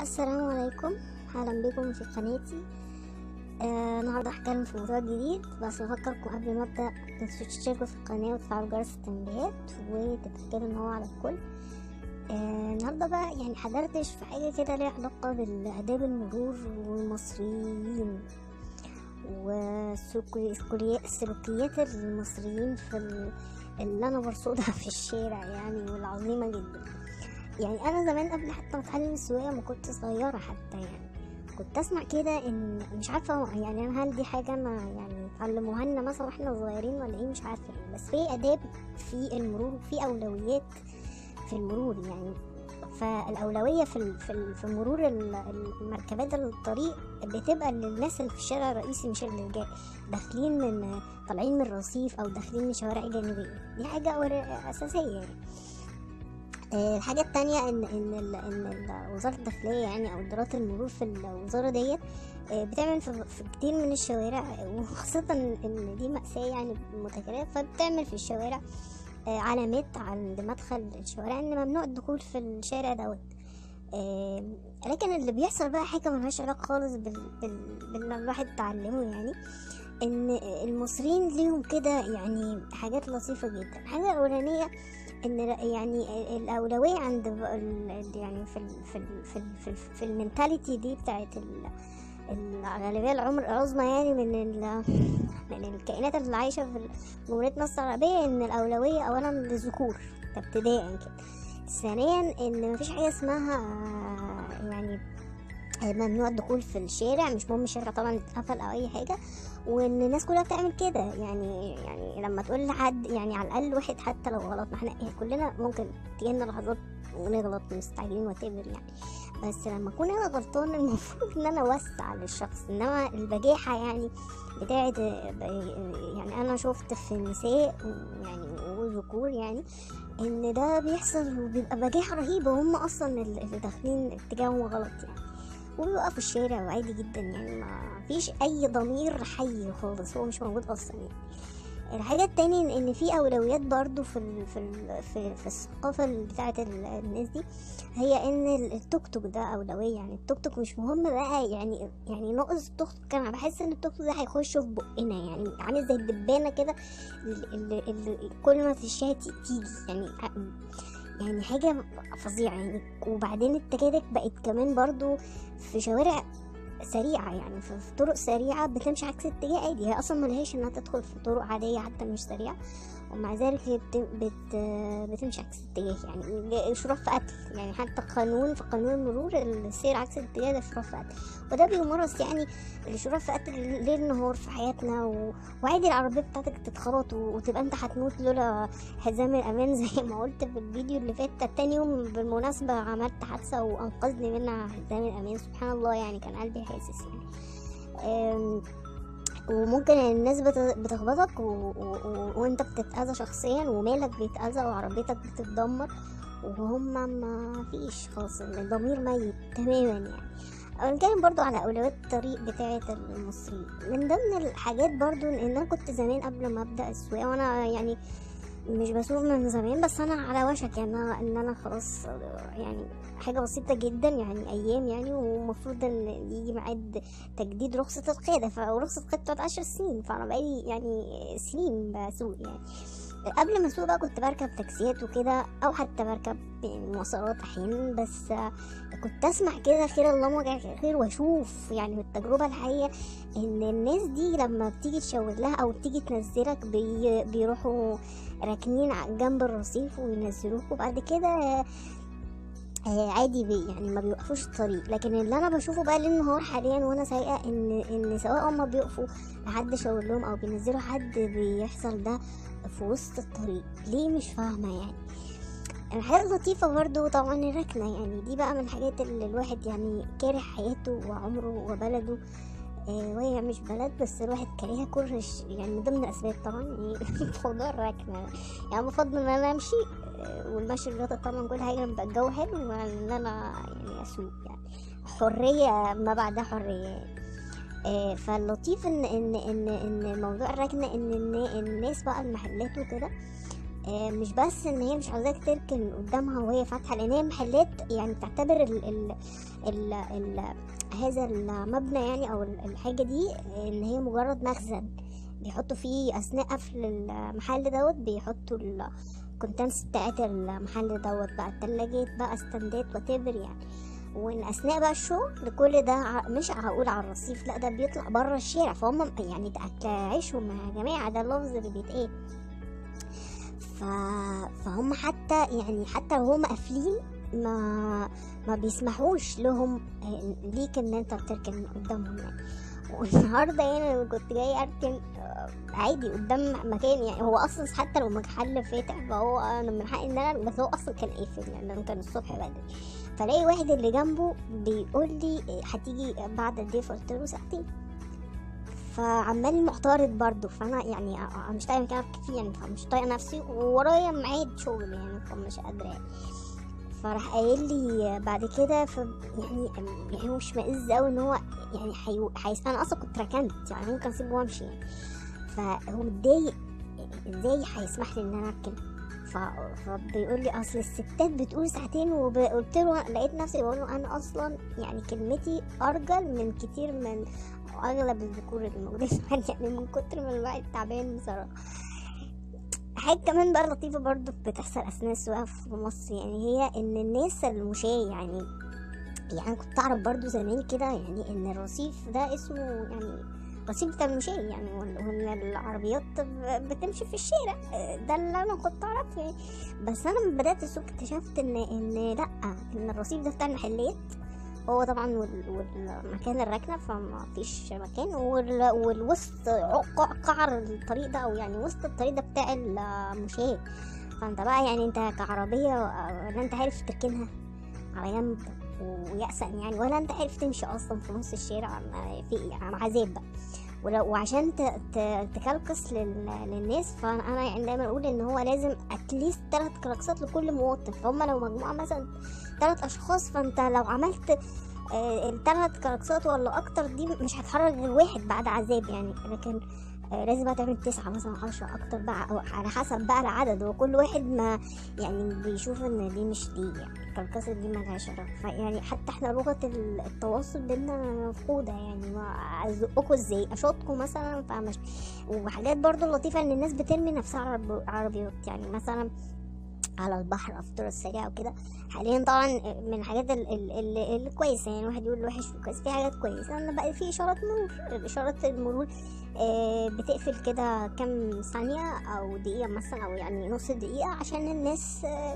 السلام عليكم اهلا بكم في قناتي آه، النهارده هتكلم في موضوع جديد بس بفكركم قبل ما ابدا متنسوش تشتركوا في القناه وتفعلوا جرس التنبيهات وتتاكدوا ان هو على الكل آه، النهارده بقى يعني حضرتش في حاجه كده ليها علاقه بالاداب المرور والمصريين والسلوكيات المصريين في ال- اللي انا برصدها في الشارع يعني والعظيمه جدا يعني انا زمان قبل حتى ما اتعلم السواقه ما كنت صغيره حتى يعني كنت اسمع كده ان مش عارفه يعني انا هل دي حاجه انا يعني اتعلموها لنا مثلا واحنا صغيرين ولا ايه مش عارفه إيه. بس في اداب في المرور وفي اولويات في المرور يعني فالاولويه في ال- في ال- في مرور ال- المركبات الطريق بتبقى للناس اللي في الشارع الرئيسي مش اللي جاي داخلين من طالعين من الرصيف او داخلين من شوارع جانبيه دي حاجه أور- اساسيه يعني آه، الحاجة التانية إن إن ال إن ال- وزارة الداخلية يعني أو إدارات المرور في الوزارة ديت آه، بتعمل في, في كتير من الشوارع وخاصة إن دي مأساة يعني متكررة فبتعمل في الشوارع آه، علامات عند مدخل الشوارع إن ممنوع الدخول في الشارع دوت آه، لكن اللي بيحصل بقى حاجة ملهاش علاقة خالص بال, بال, باللي الواحد اتعلمه يعني ان المصريين ليهم كده يعني حاجات لطيفة جدا الحاجة الأولانية ان ر- يعني الأولوية عند ب- ال- ال- يعني في ال في ال في ال في, ال في المنتاليتي دي بتاعت ال- الغالبية العمر العظمى يعني من ال من الكائنات اللي عايشة في جمهورية مصر العربية ان الأولوية أولا للذكور ده ابتداء كده ثانيا ان مفيش حاجة اسمها آه، يعني ممنوع الدخول في الشارع مش مهم الشارع طبعا اتقفل او اي حاجه وان الناس كلها بتعمل كده يعني يعني لما تقول لحد يعني على الاقل واحد حتى لو غلط ما احنا يعني كلنا ممكن تجينا لحظات ونغلط مستعجلين وتقبل يعني بس لما اكون انا غلطان المفروض ان انا اوسع للشخص انما البجاحه يعني بتاعت يعني انا شفت في النساء يعني وذكور يعني ان ده بيحصل وبيبقى بجاحه رهيبه وهم اصلا اللي داخلين اتجاههم غلط يعني وبيبقى في الشارع وعادي جدا يعني ما فيش اي ضمير حي خالص هو مش موجود اصلا يعني الحاجة التانية ان في اولويات برضو في ال في ال في, في الثقافة بتاعة ال- الناس دي هي ان التوك توك ده اولوية يعني التوك توك مش مهم بقى يعني يعني ناقص التوك توك انا بحس ان التوك توك ده هيخش في بقنا يعني عامل زي الدبانة كده اللي, اللي, اللي كل ما تشتهي تي- تيجي يعني يعني حاجة فظيعة يعني وبعدين التكاتك بقت كمان برضو في شوارع سريعة يعني في في طرق سريعة بتمشي عكس الاتجاه عادي هي أصلا ملهاش إنها تدخل في طرق عادية حتى مش سريعة ومع ذلك هي بت... بت... بتمشي عكس الاتجاه يعني ده إشراف في قتل يعني حتى قانون في قانون المرور السير عكس الاتجاه ده إشراف في قتل وده بيمارس يعني الإشراف في قتل ليل نهار في حياتنا و... وعادي العربية بتاعتك تتخبط و... وتبقى أنت هتموت لولا حزام الأمان زي ما قلت في الفيديو اللي فات ده تاني يوم بالمناسبة عملت حادثة وأنقذني منها حزام الأمان سبحان الله يعني كان قلبي حاسس يعني أم، وممكن الناس بت- بتخبطك و... و... و... وانت بتتأذى شخصيا ومالك بيتأذى وعربيتك بتتدمر وهم ما فيش خالص الضمير ميت تماما يعني هنتكلم برضو على أولويات الطريق بتاعة المصريين من ضمن الحاجات برضو إن أنا كنت زمان قبل ما أبدأ السواقة وأنا يعني مش بسوق من زمان بس أنا على وشك يعني أنا- إن أنا خلاص يعني حاجة بسيطة جدا يعني أيام يعني ومفروض إن يجي ميعاد تجديد رخصة القيادة فرخصة القيادة بتقعد عشر سنين فأنا بقالي يعني سنين بسوق يعني قبل ما اسوق بقى كنت بركب تاكسيات وكده او حتى بركب يعني مواصلات احيانا بس آه، كنت اسمع كده خير الله وجع خير واشوف يعني من التجربه الحقيقيه ان الناس دي لما بتيجي تشاور لها او بتيجي تنزلك بي بيروحوا راكنين ع- جنب الرصيف وينزلوك وبعد كده آه، آه، عادي بي يعني ما بيوقفوش الطريق لكن اللي انا بشوفه بقى ليل نهار حاليا وانا سايقه ان ان سواء هما بيقفوا لحد شاور لهم او بينزلوا حد بيحصل ده في وسط الطريق ليه مش فاهمه يعني الحاجات اللطيفة برضو طبعا الركنة يعني دي بقى من الحاجات اللي الواحد يعني كاره حياته وعمره وبلده آه وهي مش بلد بس الواحد كارهها كره ش- يعني من ضمن الأسباب طبعا يعني موضوع الركنة يعني بفضل إن أنا أمشي آه، والمشي الرياضة طبعا كل حاجة لما يبقى الجو حلو وإن أنا يعني أسوق يعني حرية ما بعدها حرية يعني. آه، فاللطيف ان ان ان ان موضوع الركنه ان النا- الناس بقى المحلات وكده آه، مش بس ان هي مش عاوزاك تركن قدامها وهي فاتحه لان هي محلات يعني بتعتبر ال ال ال ال هذا المبنى يعني او ال- الحاجه دي ان هي مجرد مخزن بيحطوا فيه اثناء قفل المحل دوت بيحطوا الكونتنس بتاعت المحل دوت بقى التلاجات بقى استندات واتيفر يعني وان اثناء بقى الشغل كل ده ع- مش هقول على الرصيف لا ده بيطلع بره الشارع فهم يعني ده عيشهم يا جماعه ده اللفظ اللي بيتقال ف... فهم حتى يعني حتى لو هم قافلين ما ما بيسمحوش لهم آه، ليك ان انت تركن قدامهم يعني والنهارده يعني أنا كنت جاي اركن آه، عادي قدام مكان يعني هو اصلا حتى لو محل فاتح فهو انا من حقي ان انا بس هو اصلا كان قافل يعني أنا كان الصبح بدري فلاقي واحد اللي جنبه بيقول لي آه، هتيجي بعد قد ايه فقلت له ساعتين فعمال معترض برضه فانا يعني أ- أ- مش طايقه مكان فيه يعني فمش طايقه نفسي وورايا ميعاد شغل يعني فمش قادره يعني. فراح قايل لي بعد كده ف يعني يعني هو مش مئز قوي ان هو يعني حيو... حيس... انا اصلا كنت ركنت يعني ممكن اسيبه وامشي يعني فهو متضايق ازاي هيسمح لي ان انا اركن ف... فبيقول لي اصل الستات بتقول ساعتين وقلت له لقيت نفسي بقول له انا اصلا يعني كلمتي ارجل من كتير من اغلب الذكور اللي موجودين يعني من كتر ما الواحد تعبان بصراحه حاجة كمان بقى لطيفة برضو بتحصل أثناء السواقة في مصر يعني هي إن الناس المشاة يعني يعني كنت أعرف برضو زمان كده يعني إن الرصيف ده اسمه يعني رصيف بتاع المشاة يعني وإن وإن العربيات ب- بتمشي في الشارع ده اللي أنا كنت أعرفه يعني. بس أنا لما بدأت السوق اكتشفت إن إن لأ إن الرصيف ده بتاع المحلات هو طبعا وال- والمكان الركنة فما فيش مكان وال- والوسط عق- قعر الطريق ده او يعني وسط الطريق ده بتاع المشاة فانت بقى يعني انت كعربية لا انت عارف تركنها على جنب ويأسن يعني ولا انت عارف تمشي اصلا في نص الشارع ما- في يعني عذاب بقى ولو وعشان ت- ت- تكلكس لل- للناس فانا أنا يعني دايما اقول ان هو لازم اتليست ثلاث كلكسات لكل مواطن فهم لو مجموعه مثلا ثلاث اشخاص فانت لو عملت آه، الثلاث كلكسات ولا اكتر دي مش هتحرك غير واحد بعد عذاب يعني لكن آه، لازم بقى تعمل تسعة مثلا عشرة أكتر بقى أو على حسب بقى العدد وكل واحد ما يعني بيشوف إن دي مش دي يعني الكلكسة دي ملهاش علاقة فيعني حتى احنا لغة ال- التواصل بينا مفقودة يعني ما أزقكوا ازاي أشوطكوا مثلا فمش وحاجات برضو لطيفة إن الناس بترمي نفسها على العرب- عربيات يعني مثلا على البحر أو في الطرق السريعة وكده حاليا طبعا من الحاجات ال- ال- ال- الكويسة يعني واحد يقول وحش وكويس في حاجات كويسة إن بقى في إشارات مرور إشارات المرور آه، بتقفل كده كام ثانية أو دقيقة مثلا أو يعني نص دقيقة عشان الناس آه،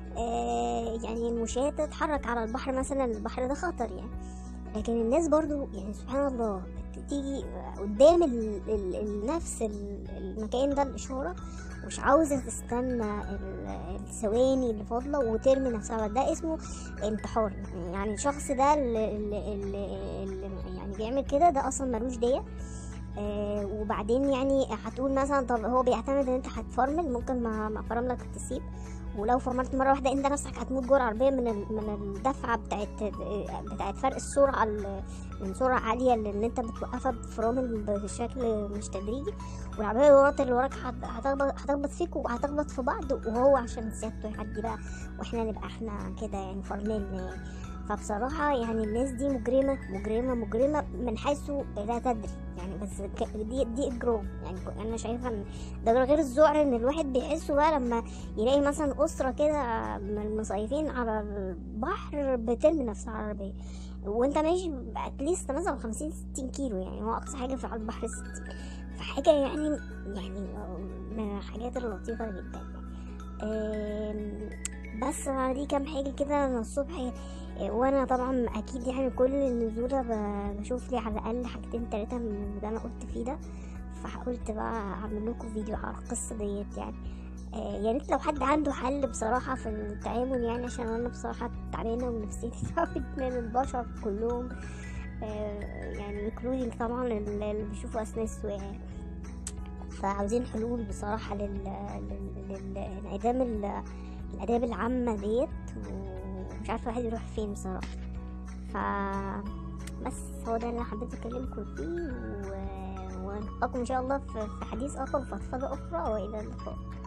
آه، يعني المشاة تتحرك على البحر مثلا البحر ده خطر يعني لكن الناس برضو يعني سبحان الله تيجي قدام ال ال ال نفس ال- المكان ده الإشارة مش عاوزة تستنى ال- الثواني اللي فاضلة وترمي نفسها ده اسمه انتحار يعني الشخص ده اللي, اللي, اللي, اللي يعني بيعمل كده ده أصلا ملوش دية آه وبعدين يعني هتقول مثلا طب هو بيعتمد ان انت هتفرمل ممكن مع مع فراملك تسيب ولو فرملت مره واحده انت نفسك هتموت جوه العربيه من ال- من الدفعه بتاعت بتاعت فرق السرعه ال- من سرعه عاليه لان انت بتوقفها بفرامل بشكل مش تدريجي والعربيه اللي وراك اللي وراك هت- هتخبط هتخبط فيك وهتخبط في بعض وهو عشان سيادته يعدي بقى واحنا نبقى احنا كده يعني فرملنا يعني فبصراحة يعني الناس دي مجرمة مجرمة مجرمة من حيث لا تدري يعني بس ك- دي دي اجرام يعني ك- انا شايفة ان ده غير الذعر ان الواحد بيحسه بقى لما يلاقي مثلا اسرة كده من المصيفين على البحر بترمي نفسها على العربية وانت ماشي اتليست مثلا خمسين ستين كيلو يعني هو اقصى حاجة في على البحر ستين فحاجة يعني يعني من الحاجات اللطيفة جدا آم، بس دي كام حاجة كده انا الصبح وانا طبعا اكيد يعني كل نزولة ب- بشوف لي على الاقل حاجتين تلاتة من اللي انا قلت فيه ده فقلت بقى اعمل لكم فيديو على القصة ديت يعني آه، يا ريت لو حد عنده حل بصراحة في التعامل يعني عشان انا بصراحة تعبانة ونفسيتي تعبت من البشر كلهم آه، يعني including طبعا اللي اللي بيشوفوا اثناء السواقة يعني. فعاوزين حلول بصراحة لل... لل... لل... لانعدام ال... الآداب العامة ديت ومش عارفة الواحد يروح فين بصراحة ف بس هو ده اللي حبيت أكلمكم فيه و... ونلقاكم إن شاء الله في في حديث آخر وفضفضة أخرى وإلى اللقاء